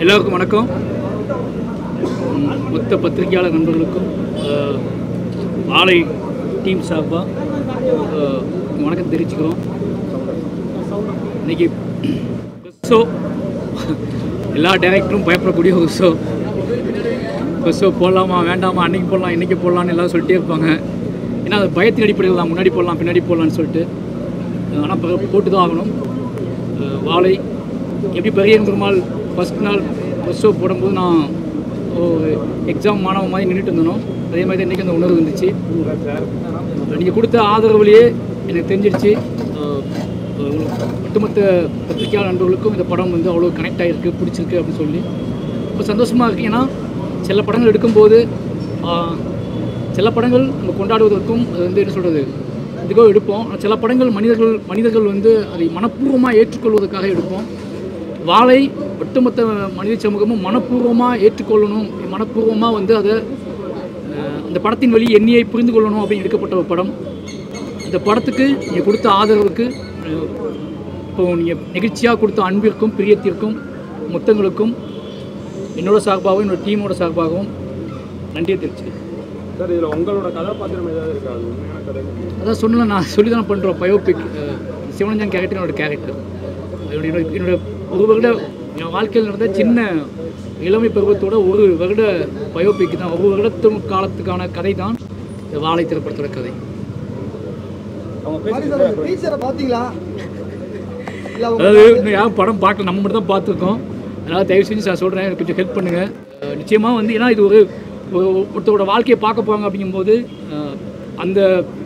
எல்லோருக்கும் வணக்கம் ம், மொத்த பத்திரிகையாளர் நண்பர்களுக்கும் அஹ், ஆலை டீம் சார்பாக வணக்கம் தெரிவிச்சுக்கிறோம் இன்னைக்கு ஷோ எல்லா டைரக்டரும் பயப்படக்கூடிய ஒரு ஷோ பஸ் ஷோ போடலாமா வேண்டாமா அன்னைக்கு போடலாம் இன்றைக்கி போடலான்னு எல்லாம் சொல்லிட்டே இருப்பாங்க ஏன்னா அது பயத்தின் அடிப்படையில் தான் முன்னாடி போடலாம் பின்னாடி போடலான்னு சொல்லிட்டு ஆனால் போட்டு தான் ஆகணும் அஹ், வாழை எப்படி பெரியன் பெருமாள் ஃபஸ்ட் நாள் பஸ் ஷோ போடும்போது நான் எக்ஸாம் மாணவ மாதிரி நின்றுட்டு இருந்தனோ அதே மாதிரி தான் இன்றைக்கி அந்த உணர்வு இருந்துச்சு நீங்கள் கொடுத்த ஆதரவுலேயே எனக்கு தெரிஞ்சிருச்சு அஹ், அஹ், ஒட்டுமொத்த பத்திரிகையாளர் நண்பர்களுக்கும் இந்த படம் வந்து அவ்வளோ கனெக்ட் ஆகிருக்கு பிடிச்சிருக்கு அப்படின்னு சொல்லி ரொம்ப சந்தோஷமாக இருக்குது ஏன்னா சில படங்கள் எடுக்கும்போது ஆஹ், சில படங்கள் நம்ம கொண்டாடுவதற்கும் அது வந்து என்ன சொல்கிறது இதுக்கோ எடுப்போம் ஆனா சில படங்கள் மனிதர்கள் மனிதர்கள் வந்து அதை மனப்பூர்வமாக ஏற்றுக்கொள்வதற்காக எடுப்போம் வாழை ஒட்டுமொத்த மனித சமூகமும் மனப்பூர்வமாக ஏற்றுக்கொள்ளணும் மனப்பூர்வமாக வந்து அதை அஹ், அந்த படத்தின் வழி எண்ணியை புரிந்து கொள்ளணும் அப்படின்னு எடுக்கப்பட்ட ஒரு படம் இந்த படத்துக்கு நீங்கள் கொடுத்த ஆதரவுக்கு அஹ், இப்போ நீங்கள் நெகிழ்ச்சியாக கொடுத்த அன்பிற்கும் பிரியத்திற்கும் மொத்தங்களுக்கும் என்னோட சார்பாகவும் என்னோட டீமோட சார்பாகவும் நன்றியை தெரிவிச்சுக்கிறேன் சார் இதில் உங்களோட கதாபாத்திரம் ஏதாவது இருக்கா அது உண்மையான கதை அதான் சொன்னல நான் சொல்லி தான் பண்ணுறோம் பயோபிக் சிவனஞ்சன் கேரக்டர் என்னோட கேரக்டர் என்னோட என்னோட ஒரு வருட என் வாழ்க்கையில் நடந்த சின்ன இளமை பருவத்தோட ஒரு வருட பயோபிக் தான் ஒரு வருடத்து காலத்துக்கான கதை தான் இந்த வாழை திரைப்படத்தோட கதை அவங்க மாதிரி பேசி சார் டீச்சரை பார்த்தீங்களா இல்லை அவங்க அதாவது இன்னும் யாரும் படம் பார்க்கல நம்ம மட்டும் தான் பார்த்துருக்கோம் அதனால் தயவு செஞ்சு நான் சொல்கிறேன் எனக்கு கொஞ்சம் ஹெல்ப் பண்ணுங்கள் நிச்சயமாக வந்து ஏன்னா இது ஒரு ஒரு- ஒருத்தரோட வாழ்க்கையை பார்க்க போகிறாங்க அப்படிங்கும்போது அஹ், அந்த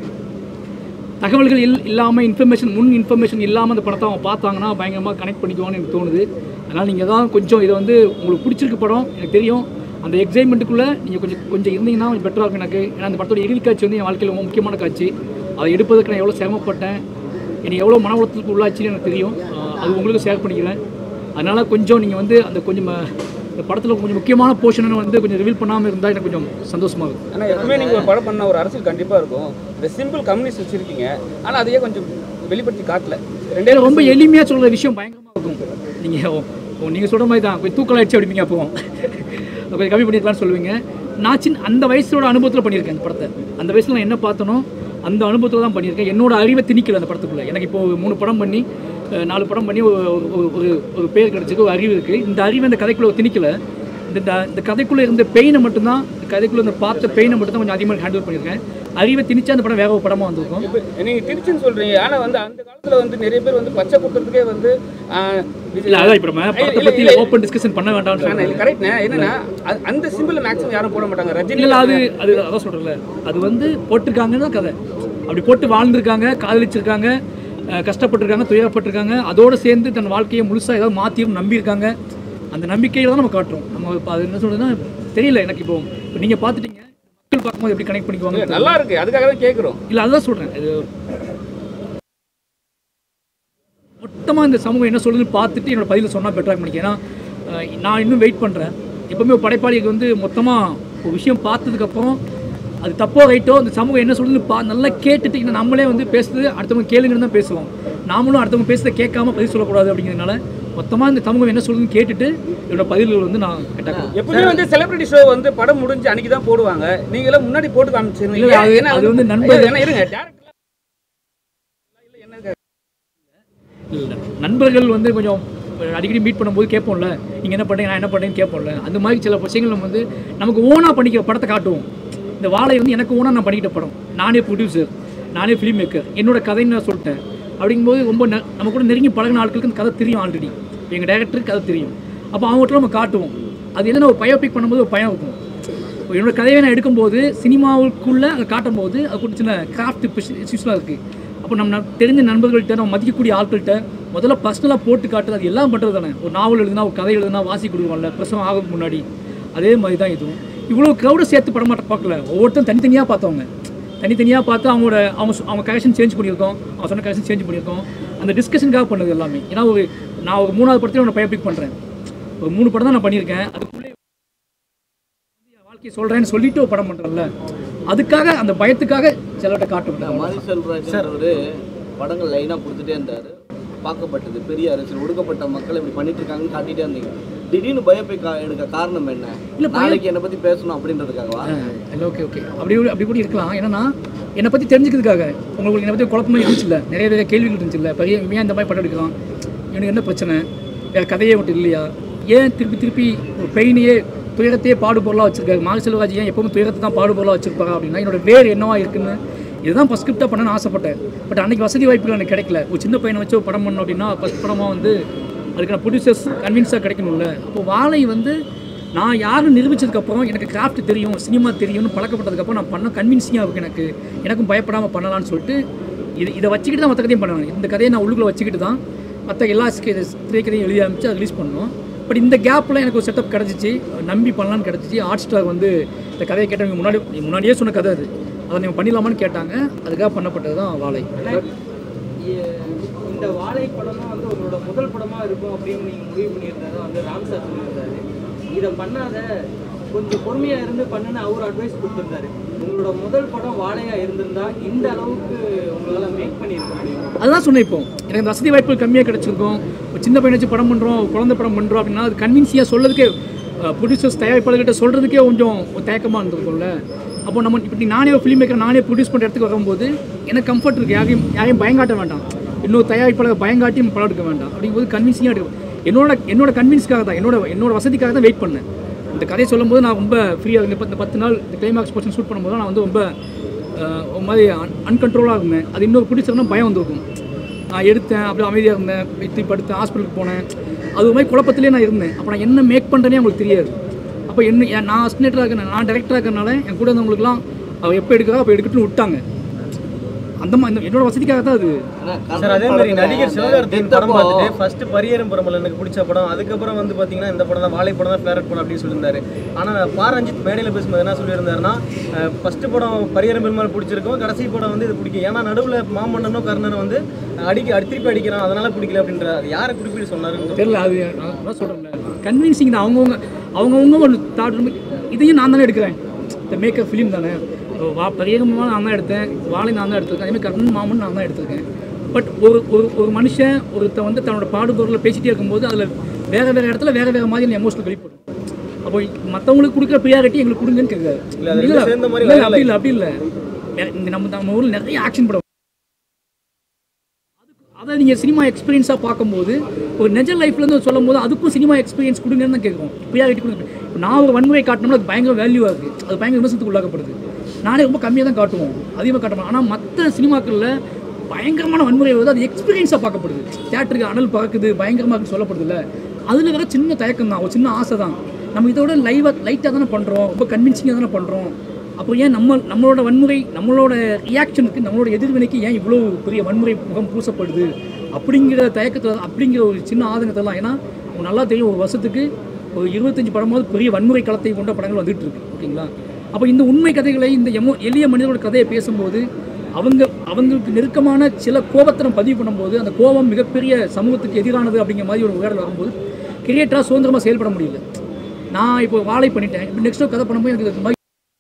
தகவல்கள் இல் இல்லாமல் இன்ஃபர்மேஷன் முன் இன்ஃபர்மேஷன் இல்லாமல் அந்த படத்தை அவங்க பார்த்தாங்கன்னா பயங்கரமாக கனெக்ட் பண்ணிக்குவான்னு எனக்கு தோணுது அதனால் நீங்கள் தான் கொஞ்சம் இதை வந்து உங்களுக்கு பிடிச்சிருக்கு படம் எனக்கு தெரியும் அந்த எக்ஸைட்மெண்ட்டுக்குள்ளே நீங்கள் கொஞ்சம் கொஞ்சம் இருந்தீங்கன்னா கொஞ்சம் பெட்டராக இருக்கும் எனக்கு ஏன்னா அந்த படத்தோட இறுதி காட்சி வந்து என் வாழ்க்கையில் ரொம்ப முக்கியமான காட்சி அதை எடுப்பதற்கு நான் எவ்வளோ சிரமப்பட்டேன் என்னை எவ்வளோ மன உளத்துக்கு உள்ளாச்சுன்னு எனக்கு தெரியும் அஹ் அது உங்களுக்கு ஷேர் பண்ணிக்கிறேன் அதனால் கொஞ்சம் நீங்கள் வந்து அந்த கொஞ்சம் ம- இந்த படத்தில் கொஞ்சம் முக்கியமான போர்ஷனை வந்து கொஞ்சம் ரிவீல் பண்ணாமல் இருந்தால் எனக்கு கொஞ்சம் சந்தோஷமாக இருக்கும் ஆனால் எப்பவுமே நீங்கள் ஒரு படம் பண்ண ஒரு அரசியல் கண்டிப்பாக இருக்கும் இந்த சிம்பிள் கம்யூனிஸ்ட் வச்சுருக்கீங்க ஆனால் அதையே கொஞ்சம் வெளிப்படுத்தி காட்டல ரெண்டே எனக்கு ரொம்ப எளிமையாக சொல்கிற விஷயம் பயங்கரமாக இருக்கும் நீங்கள் நீங்கள் சொல்கிற மாதிரி தான் கொஞ்சம் தூக்கலாயிடுச்சு அப்படிங்க அப்போ கொஞ்சம் கம்மி பண்ணிருக்கலாம்னு சொல்லுவீங்க நான் சின்ன அந்த வயசோட அனுபவத்தில் பண்ணியிருக்கேன் அந்த படத்தை அந்த வயசில் நான் என்ன பார்த்தனோ அந்த அனுபவத்தில் தான் பண்ணியிருக்கேன் என்னோட அறிவை திணிக்கல அந்த படத்துக்குள்ளே எனக்கு இப்போ மூணு படம் பண்ணி அஹ், நாலு படம் பண்ணி ஒரு ஒரு- ஒரு ஒரு பேர் கிடச்சிருக்கு ஒரு அறிவு இருக்குது இந்த அறிவை இந்த கதைக்குள்ளே திணிக்கல இந்த இந்த- இந்த கதைக்குள்ளே இருந்த பெயினை மட்டும்தான் இந்த கதைக்குள்ளே இந்த பார்த்த பெயினை மட்டும் தான் கொஞ்சம் அதிகமாக ஹேண்டில் பண்ணியிருக்கேன் அறிவை திணிச்சா அந்த படம் வேற ஒரு படமாக வந்திருக்கும் இப்போ நீங்கள் திருச்சின்னு சொல்கிறீங்க ஆனால் வந்து அந்த காலத்தில் வந்து நிறைய பேர் வந்து பச்சை கொடுக்கறதுக்கே வந்து இல்லை அதான் இப்போ நம்ம படத்தை பற்றி ஓப்பன் டிஸ்கஷன் பண்ண வேண்டாம்னு சொல்றேன். கரெக்ட்ண்ணே என்னன்னா அது- அந்த சிம்பிள் மேக்ஸிமம் யாரும் போட மாட்டாங்க ரஜினி இல்லை அது அது அதான் சொல்கிறேன்ல அது வந்து போட்டிருக்காங்கன்னு தான் கதை அப்படி போட்டு வாழ்ந்திருக்காங்க காதலிச்சிருக்காங்க அஹ், கஷ்டப்பட்டிருக்காங்க துயரப்பட்டிருக்காங்க அதோடு சேர்ந்து தன் வாழ்க்கையை முழுசாக ஏதாவது மாற்றியும் நம்பியிருக்காங்க அந்த நம்பிக்கையில் தான் நம்ம காட்டுறோம் நம்ம இப்போ அது என்ன சொல்றதுன்னா தெரியல எனக்கு இப்போ இப்போ நீங்கள் பார்த்துட்டீங்க மக்கள் பார்க்கும்போது எப்படி கனெக்ட் பண்ணிக்குவாங்க நல்லா இருக்கு அதுக்காக தான் கேட்குறோம் இல்லை அதுதான் சொல்கிறேன் இது மொத்தமாக இந்த சமூகம் என்ன சொல்லுதுன்னு பார்த்துட்டு என்னோட பதில சொன்னால் பெட்டராக நினைக்கிறேன் ஏன்னா அஹ், நான் இன்னும் வெயிட் பண்ணுறேன் எப்பவுமே ஒரு படைப்பாளிக்கு வந்து மொத்தமாக ஒரு விஷயம் பார்த்ததுக்கப்புறம் அது தப்போ ரைட்டோ அந்த சமூகம் என்ன சொல்லுதுன்னு பா நல்லா கேட்டுட்டு இன்னும் நம்மளே வந்து பேசுறது அடுத்தவங்க கேளுங்கன்னு தான் பேசுவோம் நாமளும் அடுத்தவங்க பேசுறதை கேட்காம பதில் சொல்லக்கூடாது அப்படிங்கிறதுனால மொத்தமாக இந்த சமூகம் என்ன சொல்லுதுன்னு கேட்டுட்டு என்னோட பதில்கள் வந்து நான் கட்டாக்கிறேன் எப்பவுமே வந்து செலிபிரிட்டி ஷோ வந்து படம் முடிஞ்சு அன்னைக்கு தான் போடுவாங்க நீங்களும் முன்னாடி போட்டு காமிச்சிருந்தீங்க இல்ல, அது- ஏன்னா அது வந்து நண்பர் ஏன்னா இருங்க டேரக்டர் இல்லை நண்பர்கள் வந்து கொஞ்சம் அடிக்கடி மீட் பண்ணும்போது கேட்போம்ல நீங்கள் என்ன பண்ணுறீங்க நான் என்ன பண்ணுறேன்னு கேட்போம்ல அந்த மாதிரி சில விஷயங்கள் நம்ம வந்து நமக்கு ஓனாக பண்ணிக்கிற படத்தை காட்டுவோம் இந்த வாழை வந்து எனக்கு ஓனாக நான் பண்ணிக்கிட்ட படம் நானே ப்ரொடியூசர் நானே ஃபிலிம் மேக்கர் என்னோட கதைன்னு நான் சொல்லிட்டேன் அப்படிங்கும்போது ரொம்ப ந- நம்ம கூட நெருங்கி பழகின ஆட்களுக்கு அந்த கதை தெரியும் ஆல்ரெடி எங்கள் டைரக்டருக்கு கதை தெரியும் அப்போ அவங்ககிட்ட நம்ம காட்டுவோம் அது என்னென்ன ஒரு பயோபிக் பண்ணும்போது ஒரு பயம் இருக்கும் இப்போ என்னோட கதையை நான் எடுக்கும்போது சினிமாவுக்குள்ளே அதை காட்டும்போது அது கூட சின்ன கிராஃப்ட் இஷ்யூஸ்லாம் இருக்குது அப்போ நம்ம ந- தெரிஞ்ச நண்பர்கள்ட்ட நம்ம மதிக்கக்கூடிய ஆட்கள்கிட்ட முதல்ல பர்சனலாக போட்டு காட்டுறது அது எல்லாம் பண்ணுறது தானே ஒரு நாவல் எழுதுனா ஒரு கதை எழுதுனா வாசி கொடுக்குவோம்ல பிரசவம் ஆகிறதுக்கு முன்னாடி அதே மாதிரி தான் இதுவும் இவ்வளோ க்ரௌடை சேர்த்து படம் மாட்ட பார்க்கல ஒவ்வொருத்தரும் தனித்தனியாக பார்த்தவங்க தனித்தனியாக பார்த்து அவங்களோட அவங்க சொ- அவங்க கரெக்ஷன் சேஞ்ச் பண்ணியிருக்கோம் அவங்க சொன்ன கரெக்ஷன் சேஞ்ச் பண்ணியிருக்கோம் அந்த டிஸ்கஷனுக்காக பண்ணது எல்லாமே ஏன்னா ஒரு நான் ஒரு மூணாவது படத்தையும் ஒன்று பயோபிக் பண்ணுறேன் ஒரு மூணு படம் தான் நான் பண்ணியிருக்கேன் அதுக்குள்ளே என் வாழ்க்கையை சொல்கிறேன்னு சொல்லிட்டு ஒரு படம் பண்ணுறேன்ல அதுக்காக அந்த பயத்துக்காக சிலர்கிட்ட காட்டும் மாரி செல்வராஜ் அவர் படங்கள் லைனாக கொடுத்துட்டே இருந்தார் பார்க்கப்பட்டது பெரிய அரசியல் ஒடுக்கப்பட்ட மக்கள் இப்படி பண்ணிட்டு இருக்காங்கன்னு காட்டிட்டே இருந்தீங்க திடீர்னு பயோபிக் எடுக்க காரணம் என்ன இல்ல, bio- நாளைக்கு என்னை பத்தி பேசணும் அப்படின்றதுக்காகவா இல்லை ஓகே ஓகே அப்படி கூட- அப்படி கூட இருக்கலாம் ஏன்னா என்னை பற்றி தெரிஞ்சுக்கிறதுக்காக உங்களுக்கு என்னை பற்றி குழப்பமே இருந்துச்சுல்ல நிறைய நிறைய கேள்விகள் இருந்துச்சுல்ல பெரிய ஏன் இந்த மாதிரி படம் எடுக்கலாம் எனக்கு என்ன பிரச்சனை வேறு கதையே மட்டும் இல்லையா ஏன் திருப்பி திருப்பி ஒரு பெயினையே துயரத்தையே பாடுபொருளாக வச்சிருக்காரு மாரி செல்வராஜ் ஏன் எப்பவுமே துயரத்தை தான் பாடுபொருளாக வச்சிருப்பாரா அப்படின்னா என்னோட வேறு என்னவா இருக்குன்னு இதுதான் ஃபஸ்ட் ஸ்கிரிப்டாக பண்ணணும்னு ஆசைப்பட்டேன் பட் அன்னைக்கு வசதி வாய்ப்புகள் எனக்கு கிடைக்கல ஒரு சின்ன பையனை வச்சு ஒரு படம் பண்ணோம் அப்படின்னா ஃபஸ்ட் படமாக வந்து அதுக்கான ப்ரொடியூசர்ஸ் கன்வின்ஸாக கிடைக்கணும்ல அப்போ வாழை வந்து நான் யாரும் நிரூபிச்சதுக்கப்புறம் எனக்கு கிராஃப்ட் தெரியும் சினிமா தெரியும்னு பழக்கப்பட்டதுக்கப்புறம் நான் பண்ண கன்வின்சிங்காக இருக்கு எனக்கு எனக்கும் பயப்படாமல் பண்ணலாம்னு சொல்லிட்டு இது இதை வச்சுக்கிட்டு தான் மற்ற கதையும் பண்ணுவேன் இந்த கதையை நான் உள்ளுக்குள்ளே வச்சுக்கிட்டு தான் மற்ற எல்லா ஸ்கே- திரைக்கதையும் எழுதி ஆரம்பிச்சு அதை ரிலீஸ் பண்ணோம் பட் இந்த கேப்பில் எனக்கு ஒரு செட்டப் கிடச்சிச்சு நம்பி பண்ணலான்னு கிடச்சிச்சு ஹாட் ஸ்டார் வந்து இந்த கதையை கேட்டவங்க முன்னாடி முன்னாடியே சொன்ன கதை அது அதை நீங்கள் பண்ணிடலாமான்னு கேட்டாங்க அதுக்காக பண்ணப்பட்டது தான் வாழை இந்த வாழை படம் தான் வந்து உங்களோட முதல் படமா இருக்கும் அப்படின்னு நீங்க முடிவு பண்ணியிருந்ததை வந்து ராம் சார் சொல்லியிருந்தாரு இதை பண்ணாத கொஞ்சம் பொறுமையா இருந்து பண்ணுன்னு அவர் அட்வைஸ் கொடுத்திருந்தாரு உங்களோட முதல் படம் வாழையா இருந்திருந்தா இந்த அளவுக்கு உங்களால மேக் பண்ணியிருக்க முடியும் அதுதான் சொன்னேன் இப்போ எனக்கு இந்த வசதி வாய்ப்புகள் கம்மியாக கிடச்சிருக்கும் ஒரு சின்ன பையனை வச்சு படம் பண்ணுறோம் குழந்தை படம் பண்ணுறோம் அப்படின்னா அது கன்வின்சியாக சொல்லதுக்கே ப்ரொடியூசர்ஸ் தயாரிப்பாளர்கிட்ட சொல்கிறதுக்கே கொஞ்சம் ஒரு தயக்கமாக இருந்திருக்கும்ல அப்போ நம்ம இப்படி நானே ஒரு ஃபிலிம் மேக்கர் நானே ப்ரொடியூஸ் பண்ணுற இடத்துக்கு வரும்போது எனக்கு கம்ஃபர்ட் இருக்குது யாரையும் யாரையும் பயங்காட்ட வேண்டாம் இன்னொரு தயாரிப்பாளர் பயங்காட்டி படம் எடுக்க வேண்டாம் அப்படிங்கும்போது கன்வின்சிங்காக எடுக்கும் என்னோட என்னோட கன்வின்ஸ்க்காக தான் என்னோட என்னோட வசதிக்காக தான் வெயிட் பண்ணேன் இந்த கதையை சொல்லும்போது நான் ரொம்ப ஃப்ரீயாக இந்த பத்து- இந்த பத்து நாள் இந்த கிளைமாக்ஸ் போர்ஷன் ஷூட் பண்ணும்போது நான் வந்து ரொம்ப அஹ், ஒரு மாதிரி அன்கண்ட்ரோலாக இருந்தேன் அது இன்னொரு பிடிச்சதுன்னா பயம் வந்திருக்கும் நான் எடுத்தேன் அப்படியே அமைதியாக இருந்தேன் திருப்பி படுத்தேன் ஹாஸ்பிட்டலுக்கு போனேன் அது ஒரு மாதிரி குழப்பத்திலே நான் இருந்தேன் அப்போ நான் என்ன மேக் பண்ணுறேனே அவங்களுக்கு தெரியாது அப்போ என்ன என் நான் அஸ்டினேட்டராக இருக்கேன் நான் டேரக்டராக இருக்கிறனால என் கூட இருந்தவங்களுக்குலாம் அவள் எப்போ எடுக்கிறா அப்போ எடுக்கட்டுன்னு விட்டாங்க அந்த மாதிரி இந்த- என்னோட வசதிக்காக தான் அது சார் அதே மாதிரி நடிகர் சிவகார்த்தியின் படம் பார்த்துட்டு ஃபர்ஸ்ட் பரியரும் பரம்பல் எனக்கு பிடிச்ச படம் அதுக்கப்புறம் வந்து பார்த்தீங்கன்னா இந்த படம் தான் வாழை படம் தான் ஃபேவரட் படம் அப்படின்னு சொல்லியிருந்தாரு ஆனால் பா ரஞ்சித் மேடையில் பேசும்போது என்ன சொல்லியிருந்தாருன்னா ஃபர்ஸ்ட் படம் பரியரும் பெருமாள் பிடிச்சிருக்கும் கடைசி படம் வந்து இது பிடிக்கும் ஏன்னா நடுவில் மாமன்னனும் கர்ணனும் வந்து அடிக்க அடி- திருப்பி அடிக்கிறான் அதனால பிடிக்கல அப்படின்ற அது யாரை குறிப்பிட்டு சொன்னாருன்னு தெரியல அது நான் தான் சொல்கிறேன் கன்வின்சிங் தான் அவங்கவுங்க அவங்கவுங்க ஒரு தாட் இதையும் நான் தானே எடுக்கிறேன் இந்த மேக்கப் ஃபிலிம் தானே வா பரியகமாக நான் தான் எடுத்தேன் வாழை நான் தான் எடுத்திருக்கேன் அதேமாதிரி கர்ணன் மாமன் நான் தான் எடுத்திருக்கேன் பட் ஒரு ஒரு ஒரு மனுஷன் ஒருத்த வந்து தன்னோட பாடுபொருளை பேசிட்டே இருக்கும்போது அதில் வேறு வேறு இடத்துல வேறு வேறு மாதிரி எமோஷனல் வெளிப்படும் அப்போ மற்றவங்களுக்கு கொடுக்குற ப்ரியாரிட்டி எங்களுக்கு கொடுங்கன்னு கேட்காது இல்ல, அது ரெண்டும் சேர்ந்த மாதிரி இல்லை வரல. அப்படி இல்லை அப்படி இல்லை வேற- இங்க நம்ம நம்ம ஊரில் நிறைய ஆக்ஷன் படம் அதை நீங்கள் சினிமா எக்ஸ்பீரியன்ஸாக பார்க்கும்போது ஒரு நெஜ லைஃப்லேருந்து சொல்லும் போது அதுக்கும் சினிமா எக்ஸ்பீரியன்ஸ் கொடுங்கன்னு தான் கேட்குறோம் ப்ரியாரிட்டி கொடுங்க இப்போ நான் ஒரு வன்முறை காட்டினோம்னா அது பயங்கர வேல்யூவாக இருக்குது அது பயங்கர விமர்சனத்துக்கு உள்ளாக்கப்படுது நானே ரொம்ப கம்மியாக தான் காட்டுவோம் அதிகமாக காட்டுவோம் ஆனால் மற்ற சினிமாக்களில் பயங்கரமான வன்முறை வருது அது எக்ஸ்பீரியன்ஸாக பார்க்கப்படுது தேட்டருக்கு அனல் பறக்குது பயங்கரமாக இருக்குன்னு சொல்லப்படுதுல்ல அதில் வேற சின்ன தயக்கம் தான் ஒரு சின்ன ஆசை தான் நம்ம இதோட லைவாக லைட்டாக தானே பண்ணுறோம் ரொம்ப கன்வின்சிங்காக தானே பண்ணுறோம் அப்போ ஏன் நம்ம நம்மளோட வன்முறை நம்மளோட ரியாக்ஷனுக்கு நம்மளோட எதிர்வினைக்கு ஏன் இவ்வளோ பெரிய வன்முறை முகம் பூசப்படுது அப்படிங்கிற தயக்கத்தை அப்படிங்கிற ஒரு சின்ன ஆதங்கத்தெல்லாம் ஏன்னா உங்களுக்கு நல்லா தெரியும் ஒரு வருஷத்துக்கு ஒரு இருபத்தஞ்சு படமாவது பெரிய வன்முறை களத்தை கொண்ட படங்கள் வந்துட்டு இருக்கு ஓகேங்களா அப்போ இந்த உண்மை கதைகளை இந்த எமோ எளிய மனிதரோட கதையை பேசும்போது அவங்க அவங்களுக்கு நெருக்கமான சில கோபத்தை நம்ம பதிவு பண்ணும்போது அந்த கோபம் மிகப்பெரிய சமூகத்துக்கு எதிரானது அப்படிங்கிற மாதிரி ஒரு உயரம் வரும்போது கிரியேட்டராக சுதந்திரமாக செயல்பட முடியல நான் இப்போ வாழை பண்ணிட்டேன் இப்போ நெக்ஸ்ட் கதை பண்ணும்போது எனக்கு இந்த மாதிரி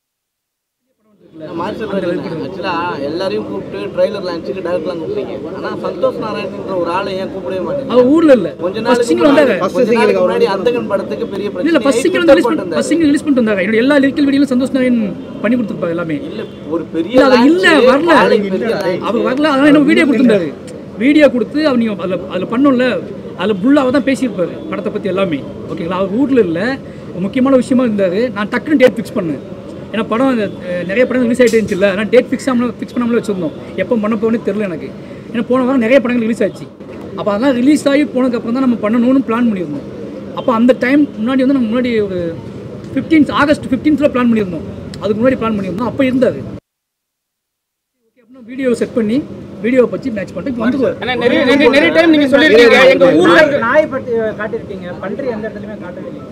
ஆக்சுவலா எல்லாரையும் கூப்பிட்டு ட்ரைலர் லான்ச்சுக்கு டேரக்ட்லாம் கூப்பிட்டீங்க ஆனா சந்தோஷ் நாராயணன்ற ஒரு ஆளை ஏன் கூப்பிடவே மாட்டேங்க அவர் ஊர்ல இல்ல கொஞ்ச ஃபர்ஸ்ட் நாளைக்கு சிங்கிள் வந்தாங்க முன்னாடி- கொஞ்ச நாளைக்கு முன்னாடி அந்தகன் படத்துக்கு பெரிய இல்ல ஃபர்ஸ்ட் சிங்கிள் வந்து ரிலீஸ் பண்ணி பிரச்சனை ஃபர்ஸ்ட் சிங்கிள் ரிலீஸ் பண்ணிட்டு வந்தாங்க என்னோட எல்லா லிரிக்கல் வீடியோலும் சந்தோஷ் நாராயண் பண்ணி கொடுத்துருப்பாங்க எல்லாமே இல்ல ஒரு பெரிய இல்ல அது launch, இல்ல வரல நாளைக்கு பெரிய launch. அவர் வரல அதனால என்ன வீடியோ கொடுத்துருந்தாரு வீடியோ கொடுத்து அவர் நீங்க அதில் அதில் பண்ணோம்ல அதில் புல்லாக தான் பேசியிருப்பாரு படத்தை பற்றி எல்லாமே ஓகேங்களா அவர் வீட்டில் இல்லை முக்கியமான விஷயமா இருந்தார் நான் டக்குன்னு டேட் ஃபிக்ஸ் பண்ணேன் ஏன்னா படம் அஹ், நிறைய படம் ரிலீஸ் ஆகிட்டு இருந்துச்சு இல்லை ஆனால் டேட் ஃபிக்ஸ் ஆகாமல் ஃபிக்ஸ் பண்ணாமலே வச்சுருந்தோம் எப்போ பண்ண போகணும்னு தெரில எனக்கு ஏன்னா போன வாரம் நிறைய படங்கள் ரிலீஸ் ஆச்சு அப்போ அதெல்லாம் ரிலீஸ் ஆகி போனதுக்கப்புறம் தான் நம்ம பண்ணணும்னு பிளான் பண்ணியிருந்தோம் அப்போ அந்த டைம் முன்னாடி வந்து நம்ம முன்னாடி ஒரு ஃபிஃப்டீன்த் ஆகஸ்ட் ஃபிஃப்டீன்த்தில் பிளான் பண்ணியிருந்தோம் அதுக்கு முன்னாடி பிளான் பண்ணியிருந்தோம் அப்போ இருந்தார் ஓகே அப்படின்னா வீடியோ செட் பண்ணி வீடியோவை பற்றி மேட்ச் பண்ணிட்டு இப்போ வந்துருவார் ஆனா நிறைய நிறைய நிறைய டைம் நீங்க சொல்லிருக்கீங்க எங்க ஊர்ல இருக்க- நாய் பற்றி காட்டியிருக்கீங்க பன்றி எந்த இடத்துலையுமே காட்டவே இல்லை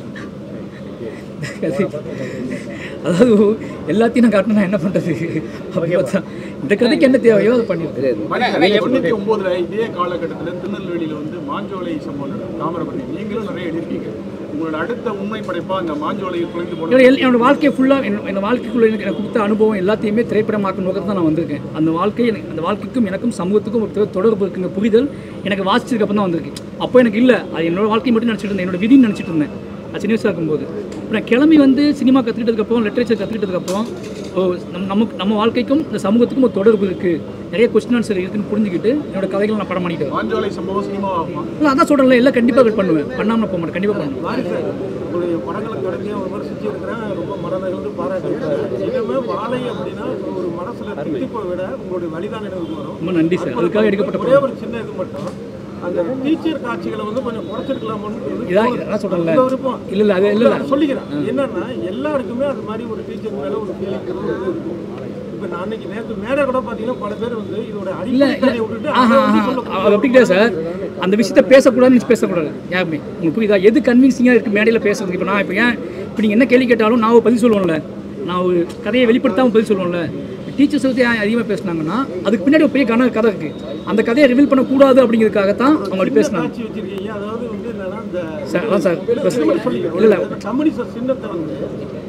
அதாவது எல்லாத்தையும் நான் காட்டணும் நான் என்ன பண்ணுறது அப்படி பார்த்தா இந்த கதைக்கு என்ன தேவையோ அதை பண்ணிடுறேன் ஆனா, ஆனா எப்படி- தொண்ணூத்தி ஒன்பதுல இதே காலகட்டத்தில் திருநெல்வேலியில வந்து மாஞ்சோலை சம்பவம் நடக்கும் தாமிரபரணி நீங்களும் நிறைய எழுதிருக்கீங்க உங்களோட அடுத்த உண்மை படைப்பா இந்த மாஞ்சோலையை குறைந்து என்னோட போன எல்- என்னோட வாழ்க்கையை ஃபுல்லாக என்னோட வாழ்க்கைக்குள்ள எனக்கு எனக்கு கொடுத்த அனுபவம் எல்லாத்தையுமே திரைப்படமாக்கும் நோக்கத்தை தான் நான் வந்திருக்கேன் அந்த வாழ்க்கை எனக்கு அந்த வாழ்க்கைக்கும் எனக்கும் சமூகத்துக்கும் ஒரு தொ- தொடர்பு இருக்குங்க புரிதல் எனக்கு வாசிச்சதுக்கு அப்புறம் தான் வந்திருக்கு அப்போ எனக்கு இல்லை அது என்னோட வாழ்க்கை மட்டும் நினச்சிட்டு இருந்தேன் என்னோட விதின்னு நினச்சிட்டு இருந்தேன் அது சின்ன வயசாக இருக்கும்போது அப்புறம் கிளம்பி வந்து சினிமா கற்றுக்கிட்டதுக்கப்புறம் லிட்ரேச்சர் கற்றுக்கிட்டதுக்கப்புறம் ஓ நம்ம நமக்கு நம்ம வாழ்க்கைக்கும் இந்த சமூகத்துக்கும் ஒரு தொடர்பு இருக்குது நிறைய கொஸ்டின் ஆன்சர் இருக்குன்னு புரிஞ்சுக்கிட்டு என்னோட கதைகளை நான் படம் பண்ணிட்டு வரேன். மாஞ்சோலை சம்பவம் சினிமாவாகுமா இல்லை அதான் சொல்கிறேன் எல்லாம் கண்டிப்பாக பண்ணுவேன் பண்ணாமல் போக மாட்டேன் கண்டிப்பாக பண்ணுவேன் உங்களுடைய படங்களை தொடர்ச்சியாக விமர்சிச்சு இருக்கிறேன் ரொம்ப மனநகர்ந்து பாராட்டிருக்காரு இன்னுமே வாழை அப்படின்னா ஒரு மனசுல தித்திப்பை விட உங்களுடைய வழிதான் எனக்கு வரும் ரொம்ப நன்றி சார் அதுக்காக எடுக்கப்பட்ட ஒரே படம் ஒரு சின்ன இது மட்டும் அந்த டீச்சர் காட்சிகளை வந்து கொஞ்சம் குறைச்சிருக்கலாமோன்னு இதான் இதான் சொல்கிறேன்ல உங்க விருப்பம். இல்லை இல்லை அது இல்லை நான் சொல்லிக்கிறேன் என்னன்னா எல்லாருக்குமே அது மாதிரி ஒரு டீச்சர் மேல ஒரு ஃபீலிங் இருக்கும் இப்போ நான் அன்னைக்கு நேற்று மேடை கூட பார்த்தீங்கன்னா பல பேர் வந்து இதோட இல்லை அடிப்படை கதையை விட்டுட்டு ஆஹா அதை வந்து ஆஹா சொல்லக்கூடாது. அது அப்படி கிடையாது சார் அந்த விஷயத்த பேசக்கூடாதுன்னு பேசக்கூடாது யாருமே உங்களுக்கு புரியுதா எது கன்வின்சிங்காக இருக்குது மேடையில் பேசுறதுக்கு இப்போ நான் இப்போ ஏன் இப்போ நீங்கள் என்ன கேள்வி கேட்டாலும் நான் ஒரு பதில் சொல்லுவேன்ல நான் ஒரு கதையை வெளிப்படுத்தாமல் பதில் சொல்லுவேன்ல டீச்சர்ஸ் பற்றி ஏன் அதிகமாக பேசுனாங்கன்னா அதுக்கு பின்னாடி ஒரு பெரிய கன கதை இருக்குது அந்த கதையை ரிவீல் பண்ணக்கூடாது அப்படிங்கிறதுக்காகத்தான் அவங்க அப்படி பேசுனாங்க காட்சி வச்சிருக்கீங்க அதாவது வந்து என்னன்னா இந்த சார் அதான் சார் சொல்லிக்கிறேன். இல்லை இல்லை இந்த கம்யூனிஸ்ட் சின்னத்தை வந்து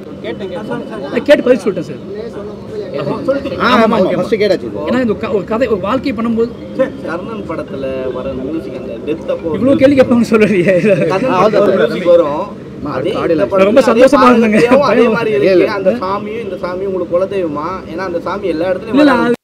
நான் கேட்டு பதில் சொல்லிட்டேன் சார் ஆமாம் ஓகே ஏன்னா இந்த க- ஒரு கதை ஒரு வாழ்க்கையை பண்ணும்போது கர்ணன் படத்துல வர மியூசிக் அந்த டெத் அப்போ இவ்வளோ கேள்வி கேட்பாங்க சொல்லுறீங்க மியூசிக் வரும் அதே இந்த படத்துல ரொம்ப அதே சந்தோஷமா பாடல் இருந்தேங்க. தேவையும் அதே மாதிரி இருக்கு அந்த சாமியும் இந்த சாமியும் உங்களுக்கு குலதெய்வமா ஏன்னா அந்த சாமி எல்லா இடத்துலயும் இல்லை வராது.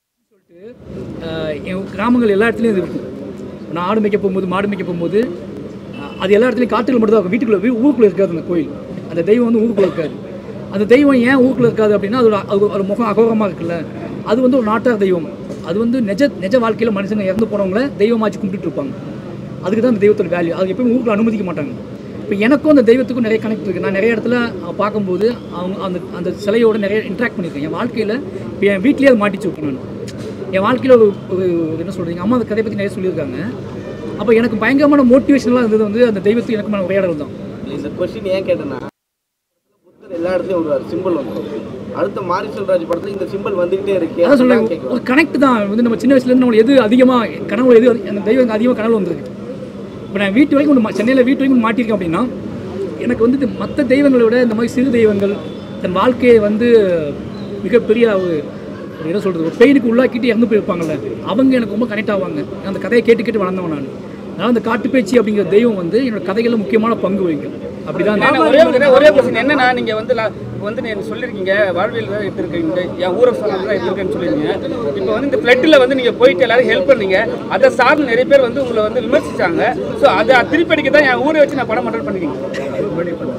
ஆஹ் என் கிராமங்கள் எல்லா இடத்துலையும் இது இருக்கும் நான் ஆடு மேய்க்க போகும்போது மாடு மேய்க்க போகும்போது ஆஹ் அது எல்லா இடத்துலையும் காட்டுகள் மட்டும் தான் இருக்கும் வீட்டுக்குள்ளே வீ- ஊருக்குள்ளே இருக்காது அந்த கோயில் அந்த தெய்வம் வந்து ஊருக்குள்ளே இருக்காது அந்த தெய்வம் ஏன் ஊருக்குள்ளே இருக்காது அப்படின்னா அதோட அது ஒரு முகம் அகோரமாக இருக்குல்ல அது வந்து ஒரு நாட்டார் தெய்வம் அது வந்து நிஜ நிஜ வாழ்க்கையில் மனுஷங்க இறந்து போனவங்கள தெய்வமாச்சு கும்பிட்டுட்டு இருப்பாங்க அதுக்கு தான் அந்த தெய்வத்தோட வேல்யூ அது எப்பயும் ஊருக்குள்ள அனுமதிக்க மாட்டாங்க இப்போ எனக்கும் அந்த தெய்வத்துக்கும் நிறைய கனெக்ட் இருக்குது நான் நிறைய இடத்துல அஹ், பார்க்கும்போது அவங்க அந்த அந்த சிலையோட நிறைய இன்ட்ராக்ட் பண்ணியிருக்கேன் என் வாழ்க்கையில் இப்போ என் வீட்லேயே அது மாட்டிச்சு விட்டேன் நான் என் வாழ்க்கையில் ஒரு ஒரு ஒரு என்ன சொல்கிறீங்க அம்மா அந்த கதையை பற்றி நிறைய சொல்லியிருக்காங்க அப்போ எனக்கு பயங்கரமான மோட்டிவேஷனலாக இருந்தது வந்து அந்த தெய்வத்துக்கு எனக்குமான உரையாடல் தான் இந்த கொஸ்டின் ஏன் கேட்டேன்னா புத்தர் எல்லா இடத்துலயும் ஒரு சிம்பிள் வந்துடும் அடுத்த மாரி செல்வராஜ் படத்துல இந்த சிம்பிள் வந்துகிட்டே இருக்கு அதான் சொல்றேன் அதான் கேட்கலாம் ஒரு கனெக்ட் தான் வந்து நம்ம சின்ன வயசுலேருந்து நம்மளுக்கு எது அதிகமாக கனவு எது அந்த தெய்வம் அதிகமாக கனவு வந்திருக்கு இப்போ நான் வீட்டு வரைக்கும் ஒன்று சென்னையில் வீட்டு வரைக்கும் மாட்டியிருக்கேன் அப்படின்னா எனக்கு வந்து மற்ற தெய்வங்களை விட இந்த மாதிரி சிறு தெய்வங்கள் தன் வாழ்க்கையை வந்து மிகப்பெரிய ஒரு ஒரு என்ன சொல்கிறது ஒரு பெயினுக்கு உள்ளாக்கிட்டு இறந்து போயிருப்பாங்கல்ல அவங்க எனக்கு ரொம்ப கனெக்ட் ஆவாங்க நான் அந்த கதையை கேட்டு கேட்டு வளர்ந்தவன் நான் அதனால் அந்த காட்டுப்பேச்சி அப்படிங்கிற தெய்வம் வந்து என்னோட கதைகளில் முக்கியமான பங்கு வகிக்கும் அப்படிதான் ஏன்னா ஒரே ஒரு ஒரே கொஸ்டின் என்னன்னா நீங்க வந்து லா- இப்ப வந்து நீங்க சொல்லிருக்கீங்க வாழ்வியல் தான் எடுத்திருக்கீங்க என் ஊரை சொன்னது தான் எடுத்திருக்கேன்னு சொல்லிருக்கீங்க இப்போ வந்து இந்த ஃப்ளட்டில் வந்து நீங்க போயிட்டு எல்லாரும் ஹெல்ப் பண்ணீங்க அதை சார்ந்து நிறைய பேர் வந்து உங்களை வந்து விமர்சிச்சாங்க ஸோ அதை திருப்பி அடிக்க தான் என் ஊரை வச்சு நான் படம் பண்ணுறேன் பண்ணிருக்கீங்க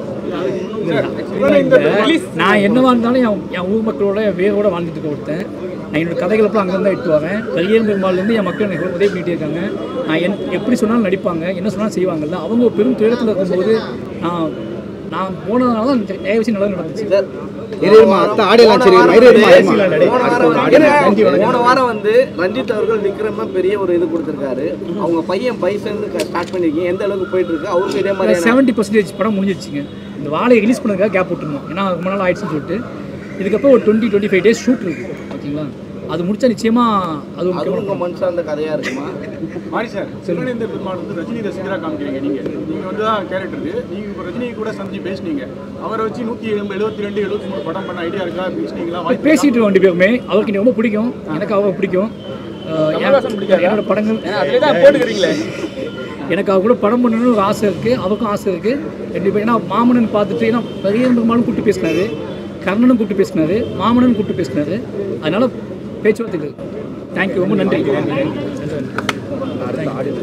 நான் என்னவா இருந்தாலும் என் என் ஊர் மக்களோட என் வேரோட வாழ்ந்துட்டு இருக்க ஒருத்தன் நான் என்னோட கதைகளை அங்கே தான் எடுத்து வரேன் கரியர் பெருமாள்லேருந்து என் மக்கள் எனக்கு உதவி பண்ணிட்டே இருக்காங்க நான் என் எப்படி சொன்னாலும் நடிப்பாங்க என்ன சொன்னாலும் செய்வாங்கல்ல அவங்க ஒரு பெரும் துயரத்தில் இருக்கும்போது நான் நான் போனதுனால தான் நிறைய விஷயம் நல்லா நடந்துச்சு போன வாரம் வந்து ரஞ்சித் அவர்கள் விக்ரம பெரிய ஒரு இது கொடுத்திருக்காரு அவங்க பையன் பைசன் ஸ்டார்ட் பண்ணிருக்கீங்க எந்த அளவுக்கு போயிட்டு இருக்கு அவருக்கு இதே மாதிரியான செவன்ட்டி பர்சன்டேஜ் படம் முடிஞ்சிருச்சுங்க இந்த வாழையை ரிலீஸ் பண்ணதுக்காக கேப் விட்டுருந்தோம் ஏன்னா ரொம்ப நாள் ஆயிடுச்சுன்னு சொல்லிட்டு இதுக்கப்புறம் ஒரு twenty twenty five days shoot இருக்கு ஓகேங்களா அது முடிச்சா நிச்சயமா அது ஒரு அது முக்கியமான உங்க மனசு அந்த கதையா இருக்குமா மாரி சார் சிவனேந்த பெருமாள் வந்து ரஜினி ரசிகரா காமிக்கிறீங்க நீங்க நீங்க வந்து தான் கேரக்டர் நீங்க இப்போ ரஜினி கூட சந்திச்சு பேசுனீங்க அவரை வச்சு நூற்றி எழுபத்தி ரெண்டு எழுபத்தி மூணு படம் பண்ண ஐடியா இருக்கா பேசுனீங்களா வாய்ப்பு இருக்கா? பேசிட்டு ரெண்டு பேருமே அவருக்கு எனக்கு ரொம்ப பிடிக்கும் எனக்கு அவரை பிடிக்கும் அஹ் கமலஹாசன் பிடிக்காதா? என்னோட படங்கள் ஏன்னா அதிலே தான் போட்டுக்கிறீங்களே எனக்கு அவர் கூட படம் பண்ணணும்னு ஒரு ஆசை இருக்குது அவருக்கும் ஆசை இருக்குது ரெண்டு பேரும் ஏன்னா மாமனன் பார்த்துட்டு ஏன்னா பெரிய பெருமாளும் கூப்பிட்டு பேசினாரு கர்ணனும் கூப்பிட்டு பேசினாரு மாமனன் கூப்பிட்டு பேசினாரு அதனால பேச்சுவார்த்தை தேங்க்யூ ரொம்ப நன்றி